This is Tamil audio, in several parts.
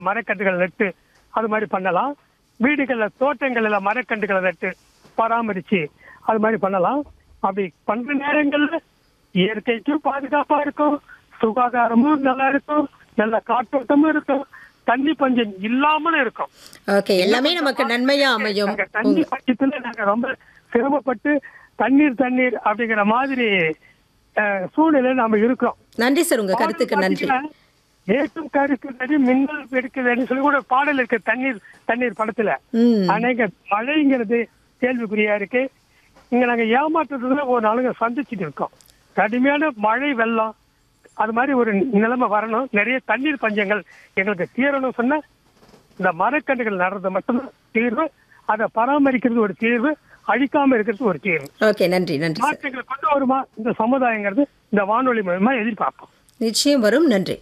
மரக்கன்றுகள் நட்டு அது மாதிரி பண்ணலாம் வீடுகள்ல தோட்டங்கள்ல மரக்கன்றுகளை நட்டு பராமரிச்சு அது மாதிரி பண்ணலாம் அப்படி பண்ற நேரங்கள்ல இயற்கைக்கும் பாதுகாப்பா இருக்கும் சுகாதாரமும் நல்லா இருக்கும் நல்ல காற்றோட்டமும் இருக்கும் தண்ணி பஞ்சம் இல்லாமலும் இருக்கும் ஓகே எல்லாமே நமக்கு நன்மையா அமையும் நாங்க தண்ணி பட்சத்துல நாங்க ரொம்ப சிரமப்பட்டு தண்ணீர் தண்ணீர் அப்படிங்கிற மாதிரி அஹ், சூழ்நிலையில நாம இருக்கிறோம் நன்றி சார் உங்க கருத்துக்கு நன்றி ஏற்றும் கருக்கு நடி மின்னல் எடுக்குதுன்னு சொல்லி கூட பாடல் இருக்கு தண்ணீர் தண்ணீர் படத்துல ம் ஆனா இங்க மழைங்கிறது கேள்விக்குறியா இருக்கு இங்க நாங்க ஏமாற்றத்துல ஒரு நாளுங்க சந்திச்சுட்டு இருக்கோம் கடுமையான மழை வெள்ளம் அது மாதிரி ஒரு நிலைமை வரணும் நிறைய தண்ணீர் பஞ்சங்கள் எங்களுக்கு தீரணும் சொன்னா இந்த மரக்கன்றுகள் நடுறது மட்டும்தான் தீர்வு அதை பராமரிக்கிறது ஒரு தீர்வு அழிக்காம இருக்கிறது ஒரு தீர்வு ஓகே நன்றி நன்றி சார் மாற்றங்களை கொண்டு வருமா இந்த சமுதாயங்கிறது இந்த வானொலி மூலமா எதிர்பார்ப்போம் நிச்சயம் வரும் நன்றி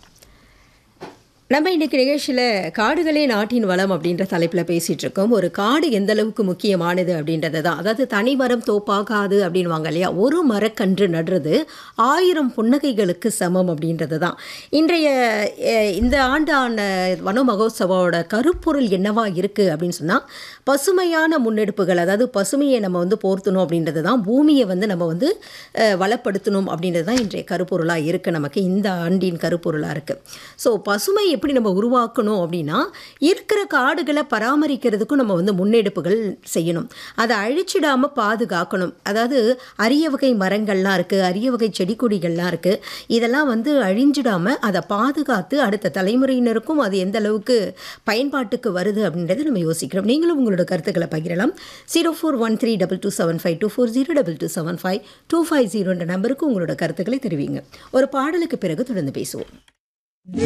நம்ம இன்னைக்கு நிகழ்ச்சியில் காடுகளே நாட்டின் வளம் அப்படின்ற தலைப்பில் பேசிகிட்டு இருக்கோம் ஒரு காடு எந்த அளவுக்கு முக்கியமானது அப்படின்றது தான் அதாவது தனி மரம் தோப்பாகாது அப்படின்வாங்க இல்லையா ஒரு மரக்கன்று நடுறது ஆயிரம் புன்னகைகளுக்கு சமம் அப்படின்றது தான் இன்றைய அஹ், இந்த ஆண்டான வன மகோத்சவோட கருப்பொருள் என்னவா இருக்குது அப்படின்னு சொன்னால் பசுமையான முன்னெடுப்புகள் அதாவது பசுமையை நம்ம வந்து போர்த்தணும் அப்படின்றது தான் பூமியை வந்து நம்ம வந்து அஹ், வளப்படுத்தணும் அப்படின்றது தான் இன்றைய கருப்பொருளாக இருக்குது நமக்கு இந்த ஆண்டின் கருப்பொருளாக இருக்குது ஸோ பசுமை எப்படி நம்ம உருவாக்கணும் அப்படின்னா இருக்கிற காடுகளை பராமரிக்கிறதுக்கும் நம்ம வந்து முன்னெடுப்புகள் செய்யணும் அதை அழிச்சிடாமல் பாதுகாக்கணும் அதாவது அரிய வகை மரங்கள்லாம் இருக்குது அரிய வகை செடி கொடிகள்லாம் இருக்குது இதெல்லாம் வந்து அழிஞ்சிடாமல் அதை பாதுகாத்து அடுத்த தலைமுறையினருக்கும் அது எந்த அளவுக்கு பயன்பாட்டுக்கு வருது அப்படின்றத நம்ம யோசிக்கிறோம் நீங்களும் உங்களோட கருத்துக்களை பகிரலாம் zero four one three double two seven five two four zero double two seven five two five ஜீரோன்ற நம்பருக்கு உங்களோட கருத்துக்களை தெரிவிங்க ஒரு பாடலுக்கு பிறகு தொடர்ந்து பேசுவோம்